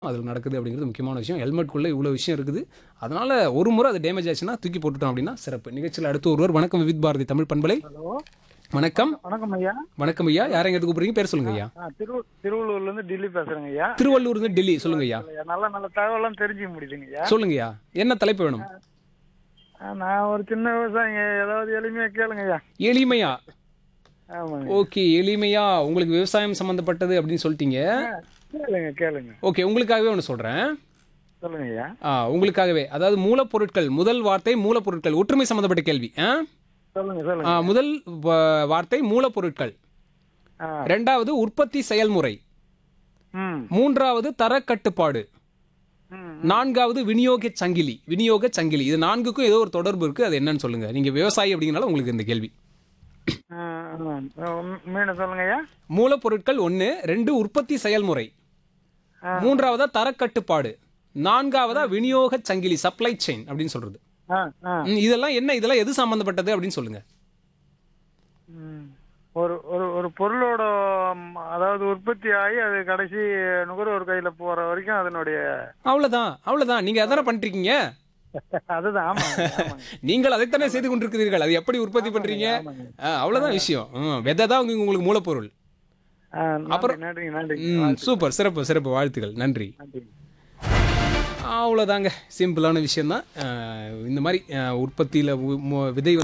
அதில் நடக்குது அப்படிங்கிறது முக்கியமான விஷயம் ஹெல்மெட்குள்ளே இவ்வளோ விஷயம் இருக்குது அதனால் ஒரு முறை அது டேமேஜ் ஆச்சுன்னா தூக்கி போட்டுட்டோம் அப்படின்னா சிறப்பு நிகழ்ச்சியில் அடுத்து ஒருவர் வணக்கம் விவித் பாரதி தமிழ் பண்பலை ஹலோ வணக்கம் வணக்கம் ஐயா வணக்கம் ஐயா யாரை எங்கே கூப்பிடுறீங்க பேர் சொல்லுங்க ஐயா ஆ, திரு திருவள்ளூர்ல இருந்து டெல்லி பேசுறேங்க ஐயா திருவள்ளூர்லேருந்து டெல்லி சொல்லுங்க ஐயா ஐயா, நல்ல நல்ல தகவலாம் தெரிஞ்சுக்க முடியுதுங்க ஐயா சொல்லுங்க ஐயா என்ன தலைப்பு வேணும் ஆ, நான் ஒரு சின்ன விவசாயிங்க ஏதாவது எளிமையா கேளுங்க ஐயா எளிமையா ஆமாங்க ஓகே எளிமையா உங்களுக்கு விவசாயம் சம்மந்தப்பட்டது அப்படின்னு சொல்லிட்டீங்க கேளுங்க கேளுங்க ஓகே உங்களுக்காகவே ஒன்று சொல்கிறேன் சொல்லுங்க ஐயா ஆ உங்களுக்காகவே அதாவது மூலப்பொருட்கள் முதல் வார்த்தை மூலப்பொருட்கள் ஒற்றுமை சம்மந்தப்பட்ட கேள்வி ஆ சொல்லுங்க ஆ, சொல்லுங்க முதல் வ- வார்த்தை மூலப்பொருட்கள் ஆ ரெண்டாவது உற்பத்தி செயல்முறை ம் மூன்றாவது தரக்கட்டுப்பாடு ம் நான்காவது விநியோக சங்கிலி விநியோக சங்கிலி இது நான்குக்கும் ஏதோ ஒரு தொடர்பு இருக்கு அது என்னன்னு சொல்லுங்க நீங்க விவசாயி அப்படிங்கனால உங்களுக்கு இந்த கேள்வி ஆ, ஆ. மீண்டும் சொல்லுங்க ஐயா மூலப்பொருட்கள் ஒன்று ரெண்டு உற்பத்தி செயல்முறை ஆ. மூன்றாவதா தரக்கட்டுப்பாடு நான்காவதா விநியோக சங்கிலி சப்ளை செயின் அப்படின்னு சொல்றது ஆ ஆ ம், இதெல்லாம் என்ன இதெல்லாம் எது சம்பந்தப்பட்டது அப்படின்னு சொல்லுங்க ம். ஒரு ஒரு ஒரு பொருளோட ம், அதாவது உற்பத்தி ஆகி அது கடைசி நுகர்வோர் கையில போற வரைக்கும் அதனுடைய அவ்வளவுதான் அவ்வளவுதான் நீங்க அதானே பண்ணிருக்கீங்க அதுதான் ஆமாங்க ஆமாங்க நீங்கள் அதைத்தானே செய்து கொண்டிருக்கிறீர்கள் அது எப்படி உற்பத்தி பண்றீங்க ஆமாங்க. ஆ, அவ்வளவுதான் விஷயம் ம், விதை தான் உங்களுக்கு உங்களுக்கு மூலப்பொருள் ஆ, நன்றி, நன்றிங்க நன்றிங்க ம், சூப்பர் சிறப்பு சிறப்பு வாழ்த்துக்கள் நன்றி நன்றிங்க அவ்வளோதாங்க சிம்பிளான விஷயந்தான் அஹ் இந்த மாதிரி உற்பத்தியில் விதை வந்து